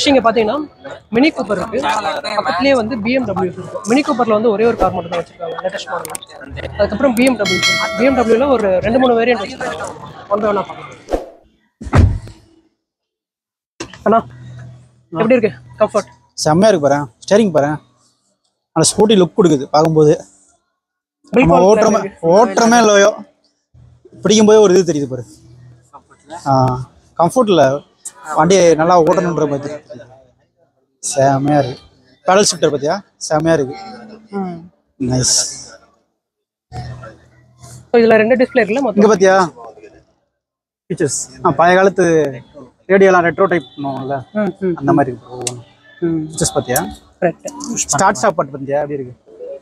Next இங்க பாத்தீங்கன்னா mini Cooper இருக்கு பக்கத்துலயே வந்து பிஎம்டபிள்யூ இருக்கு மினி கூப்பர்ல வந்து ஒரே ஒரு கார் மட்டும் தான் வச்சிருக்காங்க லேட்டஸ்ட் மாடல் அதுக்கப்புறம் பிஎம்டபிள்யூ பிஎம்டபிள்யூல ஒரு ரெண்டு மூணு வேரியன்ட் வச்சிருக்காங்க ஒன்று வேணா பார்க்கலாம் அண்ணா எப்படி இருக்கு கம்ஃபர்ட் செம்மையா இருக்கு பாரு ஸ்டேரிங் பாரு அந்த ஸ்கூட்டி லுக் கொடுக்குது பார்க்கும்போது நம்ம ஓட்டுறமே ஓட்டுறமே இல்லையோ பிடிக்கும்போது ஒரு இது தெரியுது பாரு கம்ஃபர்ட்ல வண்டியை நல்லா ஓட்டணுன்ற மாதிரி தெரியுது. செம்மையா இருக்கு பேடல் ஷிஃப்டர் பார்த்தியா செம்மையா இருக்கு நைஸ் இதுல ரெண்டு டிஸ்பிளே இருக்குல்ல இங்க மொத்தம் பார்த்தியா ஃபீச்சர்ஸ் ஆ பழைய காலத்து ரேடியோலாம் ரெட்ரோ டைப் பண்ணுவோம்ல ம் ம் அந்த மாதிரி இருக்கு ஒவ்வொன்றும் ம் ஃபீச்சர்ஸ் பார்த்தியா கரெக்ட் ஸ்டார்ட் ஸ்டாப் பட்டு பார்த்தியா எப்படி இருக்கு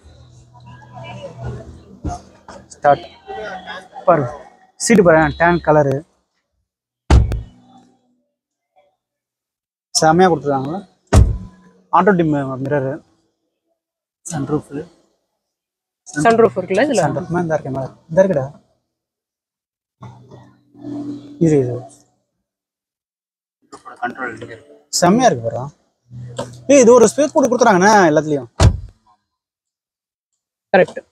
ஸ்டார்ட் பாரு சீட்டு பாரு டேன் கலரு செம்மையா கொடுத்துருக்காங்களா auto dim mirror sunroof sunroof இருக்குல்ல இதுல சன்ரூஃப் இந்த இருக்கேன் மேலே இந்த இருக்குடா இது இது செம்மையா இருக்கு பாரு ஏய் இது ஒரு ஸ்பேஸ் போட்டு கொடுத்துறாங்கண்ணே எல்லாத்துலயும் கரெக்ட்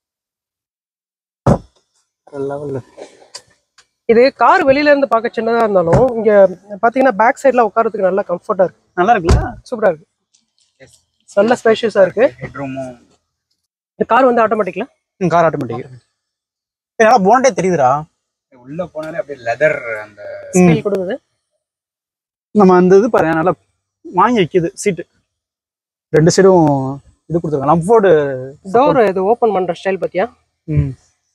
லெவலில் இது கார் வெளியில இருந்து பார்க்க சின்னதா இருந்தாலும் இங்க பாத்தீங்கன்னா பேக் சைடுல உட்காரத்துக்கு நல்லா கம்ஃபர்ட்டா இருக்கு நல்லா இருக்குல்ல சூப்பரா இருக்கு நல்ல ஸ்பேஷியஸா இருக்கு ஹெட்ரூமும் இந்த கார் வந்து ஆட்டோமேட்டிக்ல கார் ஆட்டோமேட்டிக் நல்லா போனட்டே தெரியுதுடா உள்ள போனாலே அப்படியே லெதர் அந்த ஸ்டீல் கொடுக்குது நம்ம அந்த இது பாரு நல்லா வாங்கி வைக்குது சீட்டு ரெண்டு சைடும் இது கொடுத்துருக்காங்க லம்ஃபோர்டு டோர் இது ஓபன் பண்ற ஸ்டைல் பாத்தியா ம்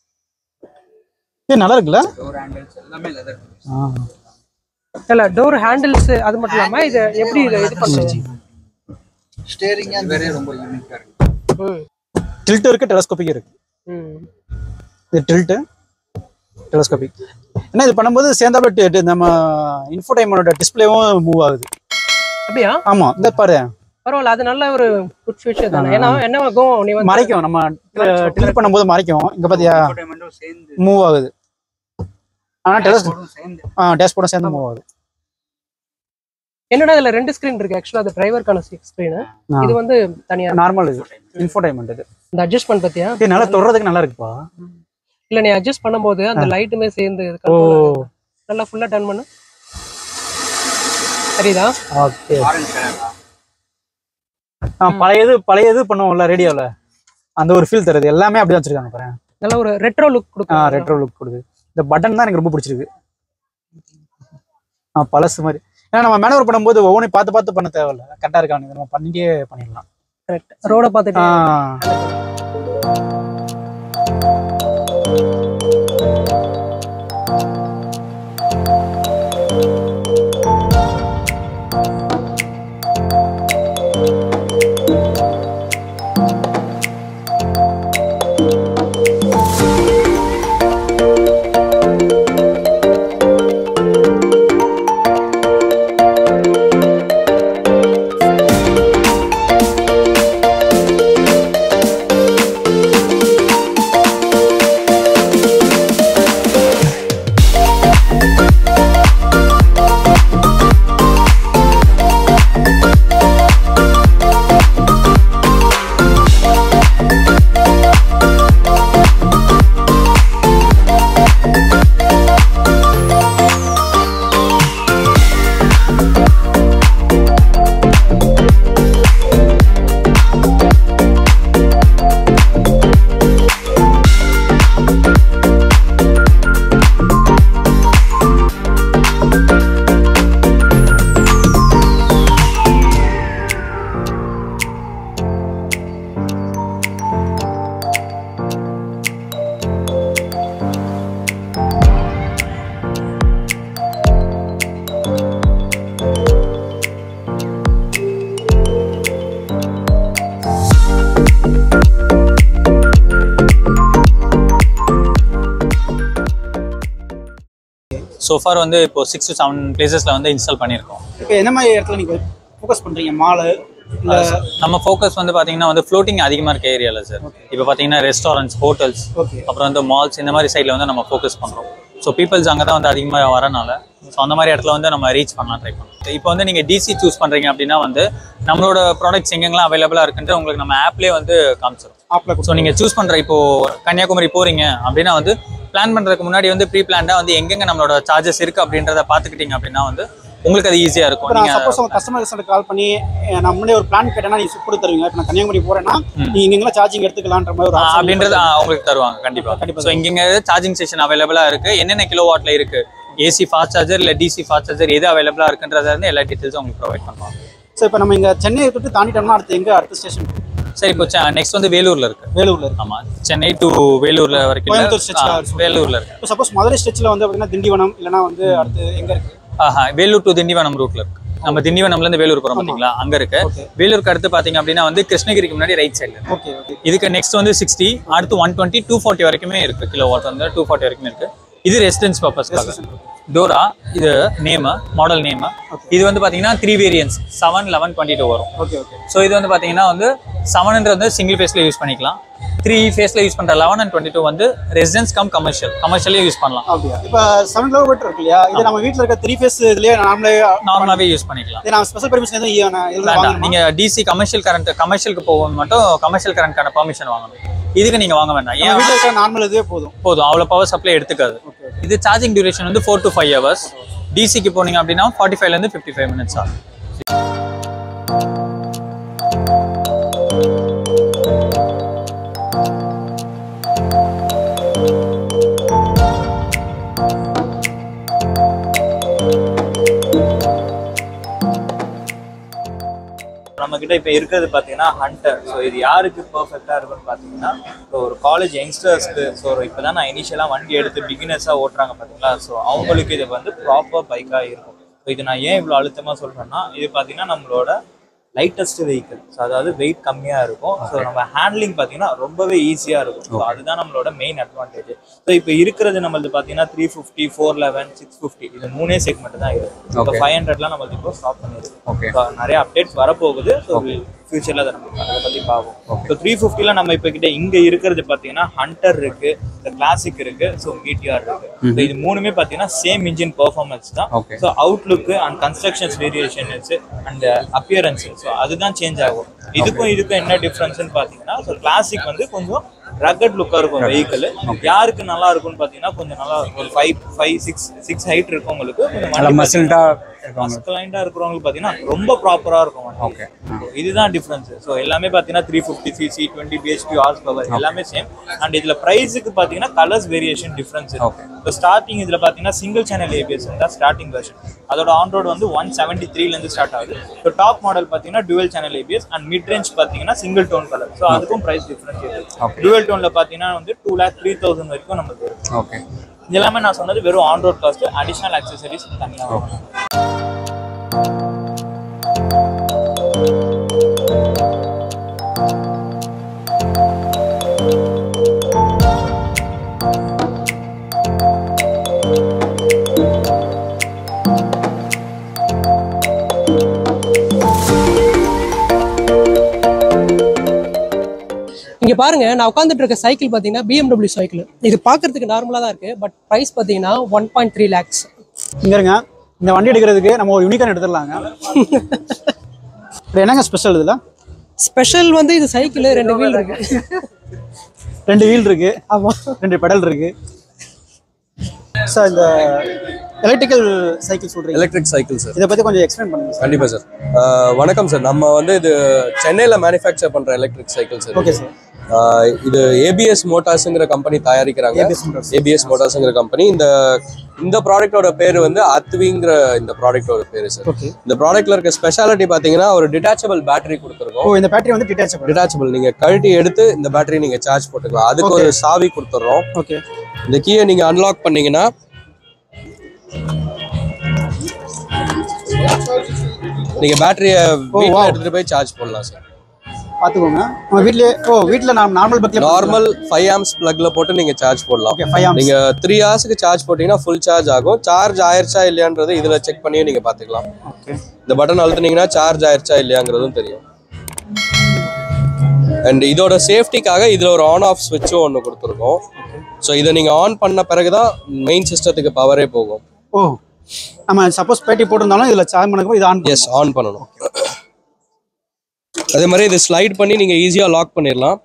ஏ நல்லா இருக்குல்ல டோர் ஹேண்டில்ஸ் எல்லாமே லெதர் இல்ல டோர் ஹேண்டில்ஸ் அது மட்டும் இல்லாம இது எப்படி இது இது பண்ணுச்சு ஸ்டேரிங் வேறே ரொம்ப யூனிக்கா இருக்கு ம் டில்ட் இருக்கு டெலஸ்கோபிக் இருக்கு ம் இது டில்ட்டு டெலஸ்கோபிக் ஏன்னா இது பண்ணும்போது சேர்ந்தாப்புல நம்ம இன்ஃபோடைமனோட டிஸ்பிளேவும் மூவ் ஆகுது அப்படியா ஆமா இந்த பாரு பரவாயில்ல அது நல்ல ஒரு குட் ஃபியூச்சர் தானே ஏன்னா என்ன ஆகும் நீ வந்து மறைக்கும் நம்ம டில்ட் பண்ணும்போது மறைக்கும் இங்க பாத்தியா Entertainment-ம் சேர்ந்து மூவ் ஆகுது ஆனா டெலஸ் போர்டும் சேர்ந்து ஆ டேஷ்போர்டும் சேர்ந்து மூவ் ஆகுது என்னடா இதுல ரெண்டு ஸ்கிரீன் இருக்கு ஆக்சுவலா அது டிரைவருக்கான ஸ்கிரீன் ஆ. இது வந்து தனியா நார்மல் இது இன்ஃபோடைன்மெண்ட் இது இந்த அட்ஜஸ்ட்மெண்ட் பாத்தியா இது நல்லா தொடுறதுக்கு நல்லா இருக்குப்பா இல்ல நீ அட்ஜஸ்ட் பண்ணும்போது அந்த லைட்டுமே சேர்ந்து இது ஓ control ஆகுது. நல்லா ஃபுல்லா டர்ன் பண்ணு சரிதா ஓகே ஆரஞ்சு கலரா பழைய இது பழைய இது பண்ணுவோம்ல ரேடியோல அந்த ஒரு ஃபீல் தருது எல்லாமே அப்படிதான் வச்சிருக்காங்க பாரு நல்ல ஒரு ரெட்ரோ லுக் ஆ கொடுக்கும் ரெட்ரோ லுக் கொடுக்குது இந்த பட்டன் தான் எனக்கு ரொம்ப பிடிச்சிருக்கு ஆ பழசு மாதிரி ஏன்னா நம்ம மேனுவர் பண்ணும்போது ஒவ்வொன்றையும் பார்த்து பார்த்து பண்ண தேவையில்ல கரெக்டாக இருக்காங்க நம்ம பண்ணிட்டே பண்ணிடலாம் கரெக்ட் ரோட பார்த்துட்டு ஆ சோஃபார் வந்து இப்போ சிக்ஸ் டு செவன் பிளேசஸ்ல வந்து இன்ஸ்டால் பண்ணியிருக்கோம் இப்போ என்ன மாதிரி இடத்துல நீங்க ஃபோக்கஸ் பண்றீங்க மாலு இல்ல நம்ம ஃபோக்கஸ் வந்து பாத்தீங்கன்னா வந்து ஃப்ளோட்டிங் அதிகமா இருக்க ஏரியால சார் இப்போ பாத்தீங்கன்னா ரெஸ்டாரண்ட்ஸ் ஹோட்டல்ஸ் ஓகே அப்புறம் வந்து மால்ஸ் இந்த மாதிரி சைடில் வந்து நம்ம ஃபோக்கஸ் பண்றோம் ஸோ பீப்பிள்ஸ் அங்கே தான் வந்து அதிகமாக வரனால ஸோ அந்த மாதிரி இடத்துல வந்து நம்ம ரீச் பண்ணலாம் ட்ரை பண்ணலாம் இப்போ வந்து நீங்கள் டிசி சூஸ் பண்ணுறீங்க அப்படின்னா வந்து நம்மளோட ப்ராடக்ட்ஸ் எங்கெங்கெல்லாம் அவைலபிளாக இருக்குன்ட்டு உங்களுக்கு நம்ம ஆப்லேயே வந்து காமிச்சிடும் ஆப்பில் ஸோ நீங்கள் சூஸ் பண்ணுற இப்போ கன்னியாகுமரி போகிறீங்க அப்படின்னா வந்து பிளான் பண்ணுறதுக்கு முன்னாடி வந்து ப்ரீ பிளான்டாக வந்து எங்கெங்க நம்மளோட சார்ஜஸ் இருக்குது அப்படின்றத பார்த்துக்கிட்டீங்க அப்படின்னா வந்து உங்களுக்கு அது ஈஸியாக இருக்கும் இப்போ நான் நீங்கள் சப்போஸ் உங்க கஸ்டமர் ரிசல்ட் கால் பண்ணி அஹ், நான் முன்னாடி ஒரு பிளான் கேட்டேன்னா நீங்க கொடுத்து தருவீங்க இப்போ நான் கன்னியாகுமரி போறேன்னா நீங்க எங்கெல்லாம் சார்ஜிங் எடுத்துக்கலான்ற மாதிரி ஒரு ஆ, option அப்படின்றது ஆ, உங்களுக்கு தருவாங்க கண்டிப்பா கண்டிப்பா ஸோ இங்க சார்ஜிங் ஸ்டேஷன் அவைலபிளா இருக்கு என்னென்ன கிலோ வாட்ல இருக்கு ஏசி ஃபாஸ்ட் சார்ஜர் இல்ல டிசி ஃபாஸ்ட் சார்ஜர் எது அவைலபிளா இருக்குன்றத வந்து எல்லா டீடைல்ஸும் உங்களுக்கு ப்ரொவைட் பண்ணுவாங்க ஸோ இப்போ நம்ம இங்க சென்னையை விட்டு தாண்டிட்டோம்னா அடுத்து எங்க அடுத்த ஸ்டேஷன் சரி இப்போ நெக்ஸ்ட் வந்து வேலூர்ல இருக்கு வேலூர்ல இருக்கு ஆமா சென்னை டு வேலூர்ல வரைக்கும் இல்ல. கோயம்புத்தூர் stretch ல ஆ, இருக்கு. வேலூர்ல இருக்கு இப்போ சப்போஸ் மதுரை ஸ்டேட்ல வந்து அப்படின்னா திண்டிவனம் இல்லைன்னா வந்து அடுத்து எங்க இருக்கு ஆஹா வேலூர் டு திண்டிவனம் ரூட்ல இருக்கு நம்ம திண்டிவனம்ல இருந்து வேலூர் போறோம் பாத்தீங்களா அங்க இருக்கு வேலூருக்கு அடுத்து பாத்தீங்க அப்படின்னா வந்து கிருஷ்ணகிரிக்கு முன்னாடி ரைட் சைடுல ஓகே ஓகே இதுக்கு நெக்ஸ்ட் வந்து சிக்ஸ்டி அடுத்து ஒன் டுவெண்ட்டி டூ ஃபார்ட்டி வரைக்குமே இருக்கு கிலோ வாட் வந்து டூ ஃபார்ட்டி வரைக்குமே இருக்கு இது ரெசிடென்ஸ் பர்பஸ்க்காக டோரா இது நேம் மாடல் நேம் இது வந்து பாத்தீங்கன்னா three variants seven eleven twenty two வரும் ஓகே ஓகே ஸோ இது வந்து பாத்தீங்கன்னா வந்து செவன்ன்றது வந்து சிங்கிள் ஃபேஸ்ல யூஸ் பண்ணிக்கலாம் த்ரீ ஃபேஸ்ல யூஸ் பண்ற லெவன் அண்ட் டுவெண்ட்டி டூ வந்து ரெசிடென்ஸ் கம் கமர்ஷியல் கமர்ஷியலே யூஸ் பண்ணலாம் அப்படியா இப்போ செவன் கிலோமீட்டர் இருக்கு இல்லையா இது நம்ம வீட்டில் இருக்க த்ரீ ஃபேஸ் இதுலயே நார்மலே நார்மலாவே யூஸ் பண்ணிக்கலாம் இது நான் ஸ்பெஷல் பெர்மிஷன் எதுவும் ஈ- நான் எழுத வேண்டாம் வாங்கணுமா நீங்க டிசி கமர்ஷியல் கரண்ட் கமர்ஷியலுக்கு போகும் மட்டும் கமர்ஷியல் கரண்ட்கான பெர்மிஷன் வாங்கணும் இதுக்கு நீங்க வாங்க வேண்டாம் ஏன் நம்ம வீட்டில் இருக்க நார்மல் இதுவே போதும் போதும் அவ்வளோ பவர் சப்ளை எடுத்துக்காது இது சார்ஜிங் டியூரேஷன் வந்து ஃபோர் டு ஃபைவ் ஹவர்ஸ் டிசிக்கு போனீங்க அப்படின்னா ஃபார்ட்டி ஃபைவ்லேருந்து ஃபிஃப்டி ஃபைவ் மினிட்ஸ் ஆகும் நம்ம கிட்ட இப்போ இருக்கிறது பார்த்தீங்கன்னா ஹண்டர் ஸோ இது யாருக்கு பர்ஃபெக்டாக இருக்குன்னு பார்த்தீங்கன்னா இப்போ ஒரு காலேஜ் யங்ஸ்டர்ஸ்க்கு ஸோ இப்போ தான் நான் இனிஷியலாக வண்டி எடுத்து பிகினர்ஸாக ஓட்டுறாங்க பார்த்தீங்களா ஸோ அவங்களுக்கு இது வந்து ப்ராப்பர் பைக்காக இருக்கும் ஸோ இது நான் ஏன் இவ்வளோ அழுத்தமாக சொல்கிறேன்னா இது பார்த்தீங்கன்னா நம்மளோட லைட்டஸ்ட் வெஹிக்கிள் ஸோ அதாவது வெயிட் கம்மியாக இருக்கும் ஸோ நம்ம ஹேண்ட்லிங் பார்த்தீங்கன்னா ரொம்பவே ஈஸியாக இருக்கும் ஸோ அதுதான் நம்மளோட மெயின் அட்வான்டேஜ் ஸோ இப்போ இருக்கிறது நம்மளது பார்த்தீங்கன்னா three fifty four eleven six fifty இது மூணே செக்மெண்ட் தான் இருக்கும் இப்போ ஃபைவ் ஹண்ட்ரட்லாம் நம்மளுக்கு இப்போ ஸ்டாப் பண்ணிருக்கு Okay. So, நிறைய அப்டேட்ஸ் வரப்போகுது ஸோ ஃபியூச்சரில் அதை நம்ம அதை பற்றி பார்ப்போம் ஸோ த்ரீ ஃபிஃப்டியில் நம்ம இப்போ கிட்ட இங்கே இருக்கிறது பார்த்தீங்கன்னா ஹண்டர் இருக்கு இந்த கிளாசிக் இருக்கு ஸோ மீட்டிஆர் இருக்கு So, இது மூணுமே பார்த்தீங்கன்னா சேம் இன்ஜின் பெர்ஃபார்மன்ஸ் தான் Okay. So outlook and constructions variations and appearance so அதுதான் சேஞ்ச் ஆகும் இதுக்கும் இதுக்கும் என்ன டிஃப்ரென்ஸ்னு பார்த்தீங்கன்னா ஸோ கிளாசிக் வந்து கொஞ்சம் ரகட் லுக்காக இருக்கும் வெஹிக்கிள் யாருக்கு நல்லா இருக்கும்னு பார்த்தீங்கன்னா கொஞ்சம் நல்லா ஒரு five five six six height இருக்கவங்களுக்கு கொஞ்சம் நல்லா வண்டி மசில்டா மஸ்கலைண்டா இருக்கிறவங்களுக்கு பார்த்தீங்கன்னா ரொம்ப ப்ராப்பரா இருக்கும் வண்டி. Okay. So, இதுதான் டிஃபரன்ஸ் ஸோ எல்லாமே பார்த்தீங்கன்னா three fifty CC twenty BHP horse power எல்லாமே சேம் அண்ட் இதுல ப்ரைஸுக்கு பார்த்தீங்கன்னா கலர்ஸ் வேரியேஷன் டிஃபரன்ஸ் Okay. இப்போ ஸ்டார்டிங் இதுல பார்த்தீங்கன்னா சிங்கிள் சேனல் ஏபிஎஸ் தான் ஸ்டார்டிங் வெர்ஷன் அதோட ஆன் ரோட் வந்து ஒன் செவன்ட்டி த்ரீலேருந்து ஸ்டார்ட் ஆகுது ஸோ டாப் மாடல் பார்த்தீங்கன்னா dual channel ABS and mid range பார்த்தீங்கன்னா சிங்கிள் டோன் கலர் ஸோ அதுக்கும் ப்ரைஸ் டிஃபரன்ஸ் இருக்கு Okay. டுவெல் டோன்ல பார்த்தீங்கன்னா வந்து டூ லேக் த்ரீ தௌசண்ட் வரைக்கும் நமக்கு இருக்கு ஓகே இது எல்லாமே நான் சொன்னது வெறும் on road cost additional accessories தனியாக வாங்கணும் இங்க பாருங்க நான் உட்காந்துட்டு இருக்க சைக்கிள் பாத்தீங்கன்னா BMW சைக்கிள் இது பார்க்கிறதுக்கு நார்மலா தான் இருக்கு பட் பிரைஸ் பாத்தீங்கன்னா ஒன் பாயிண்ட் த்ரீ லேக்ஸ் இங்க இருங்க இந்த வண்டி எடுக்கிறதுக்கு நம்ம ஒரு யூனிக்கான எடுத்துடலாங்க இது என்னங்க ஸ்பெஷல் இதுல ஸ்பெஷல் வந்து இது சைக்கிள் ரெண்டு வீல் இருக்கு ரெண்டு வீல் இருக்கு ஆமா ரெண்டு பெடல் இருக்கு சார் இந்த எலக்ட்ரிக்கல் சைக்கிள் சொல்றீங்க எலக்ட்ரிக் சைக்கிள் சார் இதை பத்தி கொஞ்சம் எக்ஸ்பிளைன் பண்ணுங்க சார் கண்டிப்பா சார் அஹ் வணக்கம் சார் நம்ம வந்து இது சென்னையில் மேனுஃபேக்சர் பண்ற electric cycle sir okay sir அஹ் இது ஏபிஎஸ் மோட்டார்ஸ்ங்கிற கம்பெனி தயாரிக்கிறாங்க ABS Motors. ஏபிஎஸ் மோட்டார்ஸ்ங்கிற கம்பெனி இந்த இந்த ப்ராடக்ட்டோட பேர் வந்து அத்விங்கிற இந்த ப்ராடக்ட்டோட பேர் சார் ஓகே இந்த ப்ராடக்ட்ல இருக்க ஸ்பெஷாலிட்டி பாத்தீங்கன்னா ஒரு டிட்டாச்சபிள் பேட்டரி கொடுத்துருக்கோம் ஓ இந்த பேட்டரி வந்து டிட்டாச்சபிள் டிட்டாச்சபிள் நீங்க கழட்டி எடுத்து இந்த பேட்டரி நீங்க சார்ஜ் போட்டுக்கலாம் அதுக்கு ஒரு சாவி கொடுத்துட்றோம் ஓகே இந்த கீயை நீங்க அன்லாக் பண்ணீங்கன்னா நீங்க பேட்டரியை வீட்டில் wow. எடுத்துட்டு போய் சார்ஜ் பண்ணலாம் சார் பாத்துக்கோங்க உங்க வீட்லயே ஓ வீட்ல நான் நார்மல் பக்ல நார்மல் ஃபைவ் ஆம்ஸ் பிளக்ல போட்டு நீங்க சார்ஜ் போடலாம் ஓகே ஃபைவ் ஆம்ஸ் நீங்க த்ரீ ஹவர்ஸ்க்கு சார்ஜ் போட்டீங்கன்னா ஃபுல் சார்ஜ் ஆகும் சார்ஜ் ஆயிருச்சா இல்லையான்றது இதுல செக் பண்ணியும் நீங்க பாத்துக்கலாம் ஓகே இந்த பட்டன் அழுத்துனீங்கன்னா சார்ஜ் ஆயிருச்சா இல்லையாங்கிறதும் தெரியும் அண்ட் இதோட சேஃப்டிக்காக இதில் ஒரு ஆன் ஆஃப் ஸ்விட்சும் ஒன்று கொடுத்துருக்கோம் ஸோ இதை நீங்கள் ஆன் பண்ண பிறகு தான் மெயின் சிஸ்டத்துக்கு பவரே போகும் ஓ நம்ம சப்போஸ் பேட்டி போட்டிருந்தாலும் இதில் சார்ஜ் பண்ணக்கப்போ இது ஆன் எஸ் ஆன் பண்ணணும் அதே மாதிரி இதை ஸ்லைட் பண்ணி நீங்கள் ஈஸியாக லாக் பண்ணிடலாம்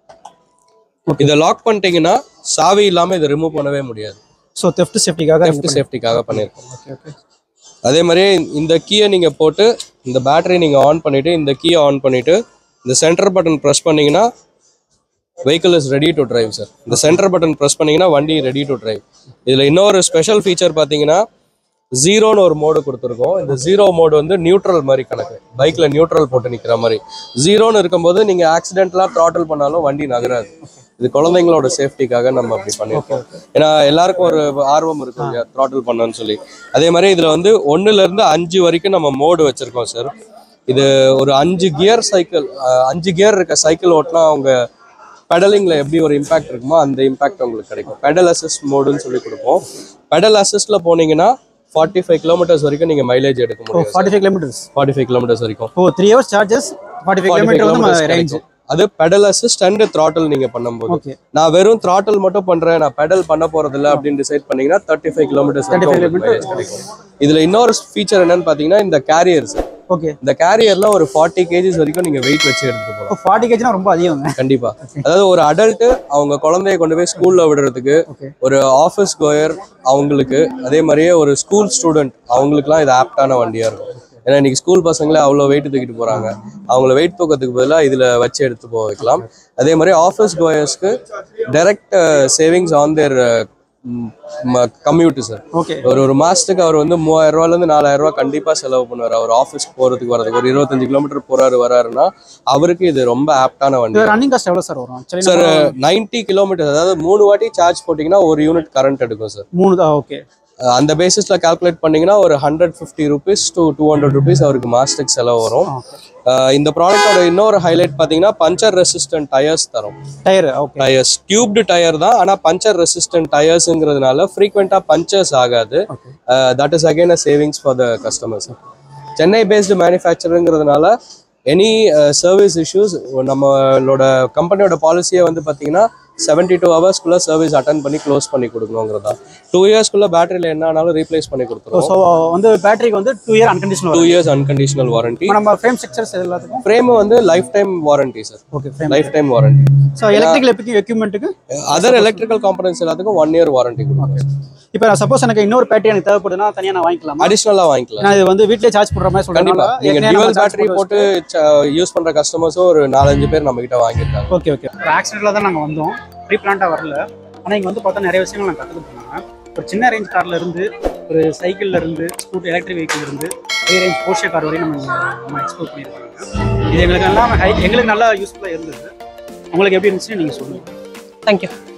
இதை லாக் பண்ணிட்டீங்கன்னா சாவி இல்லாமல் இதை ரிமூவ் பண்ணவே முடியாது ஸோ தெஃப்ட் சேஃப்டிக்காக லெஃப்ட் சேஃப்டிக்காக பண்ணியிருக்கோம் அதே மாதிரி இந்த கீயை நீங்கள் போட்டு இந்த பேட்டரி நீங்கள் ஆன் பண்ணிவிட்டு இந்த கீயை ஆன் பண்ணிவிட்டு இந்த சென்டர் பட்டன் ப்ரெஸ் பண்ணீங்கன்னா vehicle is ready to drive sir இந்த சென்டர் பட்டன் ப்ரெஸ் பண்ணீங்கன்னா வண்டி ரெடி டு டிரைவ் இதில் இன்னொரு ஸ்பெஷல் ஃபீச்சர் பார்த்தீங்கன்னா ஜீரோன்னு ஒரு மோடு கொடுத்துருக்கோம் இந்த ஜீரோ மோடு வந்து நியூட்ரல் மாதிரி கணக்கு பைக்கில் நியூட்ரல் போட்டு நிற்கிற மாதிரி ஜீரோன்னு இருக்கும்போது நீங்கள் ஆக்சிடென்ட்லாம் த்ராட்டில் பண்ணாலும் வண்டி நகராது இது குழந்தைங்களோட சேஃப்டிக்காக நம்ம அப்படி பண்ணியிருக்கோம் ஏன்னா எல்லாருக்கும் ஒரு ஆர்வம் இருக்கும் இல்லையா த்ராட்டில் பண்ணணும்னு சொல்லி அதே மாதிரி இதில் வந்து ஒன்றுல இருந்து அஞ்சு வரைக்கும் நம்ம மோடு வச்சிருக்கோம் சார் இது ஒரு அஞ்சு கியர் சைக்கிள் அஞ்சு கியர் இருக்க சைக்கிள் ஓட்டினா அவங்க பெடலிங்கில் எப்படி ஒரு இம்பாக்ட் இருக்குமோ அந்த இம்பாக்ட் உங்களுக்கு கிடைக்கும் பெடல் அசிஸ்ட் மோடுன்னு சொல்லி கொடுப்போம் பெடல் அசிஸ்ட்ல போனீங்கன்னா ஃபார்ட்டி ஃபைவ் கிலோமீட்டர்ஸ் வரைக்கும் நீங்கள் மைலேஜ் எடுக்க ஓ முடியும் forty five kilometres forty five kilometres வரைக்கும் ஓ three hours charges forty five 45 kilometre வந்து kilometers ரேஞ்ச் கிடைக்கும். அது பெடல் அசிஸ்ட் அண்ட் த்ராட்டில் நீங்க பண்ணும்போது ஓகே நான் வெறும் த்ராட்டில் மட்டும் பண்றேன் நான் பெடல் பண்ண போறது இல்ல அப்படின்னு டிசைட் பண்ணீங்கன்னா தேர்ட்டி ஃபைவ் கிலோமீட்டர்ஸ் 35 கிடைக்கும் இதுல இன்னொரு ஃபீச்சர் என்னன்னு பாத்தீங்கன்னா இந்த கேரியர்ஸ் ஓகே இந்த கேரியர்ல ஒரு ஃபார்ட்டி கேஜிஸ் வரைக்கும் நீங்க வெயிட் வச்சு எடுத்துட்டு போகலாம் இப்போ ஃபார்ட்டி கேஜினா ரொம்ப அதிகங்க கண்டிப்பா அதாவது ஒரு அடல்ட் அவங்க குழந்தைய கொண்டு போய் ஸ்கூல்ல விடுறதுக்கு Okay. ஒரு ஆஃபீஸ் கோயர் அவங்களுக்கு அதே மாதிரியே ஒரு ஸ்கூல் ஸ்டூடெண்ட் அவங்களுக்குலாம் இது ஆப்டான வண்டியா இருக்கும் ஏன்னா இன்னைக்கு ஸ்கூல் பசங்களே அவ்வளோ வெயிட் தூக்கிட்டு போறாங்க அவங்கள வெயிட் தூக்கத்துக்கு பதிலாக இதுல வச்சு எடுத்து போக வைக்கலாம் அதே மாதிரி ஆஃபீஸ் கோயர்ஸ்க்கு direct savings on their commute sir okay ஒரு ஒரு மாசத்துக்கு அவர் வந்து மூவாயிரம் ரூபாயில இருந்து நாலாயிரம் ரூபாய் கண்டிப்பா செலவு பண்ணுவார் அவர் ஆஃபீஸ்க்கு போறதுக்கு வரதுக்கு ஒரு இருபத்தஞ்சு கிலோமீட்டர் போறாரு வராருன்னா அவருக்கு இது ரொம்ப ஆப்டான வண்டி இது ரன்னிங் காஸ்ட் எவ்வளோ சார் வரும் ஆக்சுவலி சார் நைன்டி கிலோமீட்டர் அதாவது மூணு வாட்டி சார்ஜ் போட்டிங்கன்னா ஒரு யூனிட் கரண்ட் எடுக்கும் சார் மூணு தான் ஓகே அந்த பேசிஸ்ல கால்குலேட் பண்ணீங்கன்னா ஒரு hundred fifty rupees to two hundred rupees அவருக்கு மாசத்துக்கு செலவு வரும் அஹ் இந்த ப்ராடக்டோட இன்னொரு ஹைலைட் பார்த்தீங்கன்னா பஞ்சர் ரெசிஸ்டன்ட் டயர்ஸ் தரும் tyre okay tyres tubed tyre தான் ஆனால் பஞ்சர் ரெசிஸ்டன்ட் டயர்ஸுங்கிறதுனால ஃப்ரீக்வெண்ட்டாக பஞ்சர்ஸ் ஆகாது that is again a savings for the customers Chennai based மேனுஃபேக்சருங்கிறதுனால எனி சர்வீஸ் இஷ்யூஸ் நம்மளோட கம்பெனியோட பாலிசியே வந்து பார்த்தீங்கன்னா செவன்டி டூ ஹவர்ஸ்க்குள்ள சர்வீஸ் அட்டன் பண்ணி க்ளோஸ் பண்ணி கொடுக்கணுங்கிறதா டூ இயர்ஸ்க்குள்ள பேட்டரியில் என்ன ஆனாலும் ரீப்ளேஸ் பண்ணி கொடுத்துருவோம் ஸோ வந்து பேட்டரிக்கு வந்து two year unconditional two years unconditional warranty இப்போ நம்ம ஃப்ரேம் ஸ்ட்ரக்சர்ஸ் எல்லாத்துக்கும் ஃப்ரேம் வந்து lifetime warranty sir okay frame lifetime warranty so electrical எப்பிக்கு எக்யூப்மெண்ட்டுக்கு அதர் எலக்ட்ரிக்கல் காம்பனன்ஸ் எல்லாத்துக்கும் ஒன் இயர் வாரண்டி கொடுக்கும் இப்போ சப்போஸ் எனக்கு இன்னொரு பேட்டரி எனக்கு தேவைப்படுதுன்னா தனியாக நான் வாங்கிக்கலாம் அடிஷ்னலாக வாங்கிக்கலாம் நான் இது வந்து வீட்லயே சார்ஜ் பண்ற மாதிரி கண்டிப்பா சொல்றேன் நீங்க டியூவல் பேட்டரி போட்டு யூஸ் பண்ற கஸ்டமர்ஸும் ஒரு நாலஞ்சு பேர் நம்ம கிட்ட வாங்கியிருக்காங்க ஓகே ஓகே ஒரு ஆக்சிடென்ட்ல தான் நாங்கள் வந்தோம் ப்ரீ பிளான்ட்டாக வரல ஆனால் இங்கே வந்து பார்த்தா நிறைய விஷயங்கள் நாங்கள் கற்றுக்கிட்டு போனாங்க ஒரு சின்ன ரேஞ்ச் கார்ல இருந்து ஒரு சைக்கிள்ல இருந்து ஸ்கூட்டர் எலக்ட்ரிக் வெஹிக்கிள் இருந்து பெரிய ரேஞ்ச் போர்ஷே கார் வரையும் நம்ம இங்க நம்ம எக்ஸ்ப்ளோர் பண்ணியிருக்காங்க இது எங்களுக்கு நல்லா எங்களுக்கு நல்லா யூஸ்ஃபுல்லாக இருந்தது உங்களுக்கு எப்படி இருந்துச்சுன்னு நீங்கள் சொல்லுங்கள் தேங்க்யூ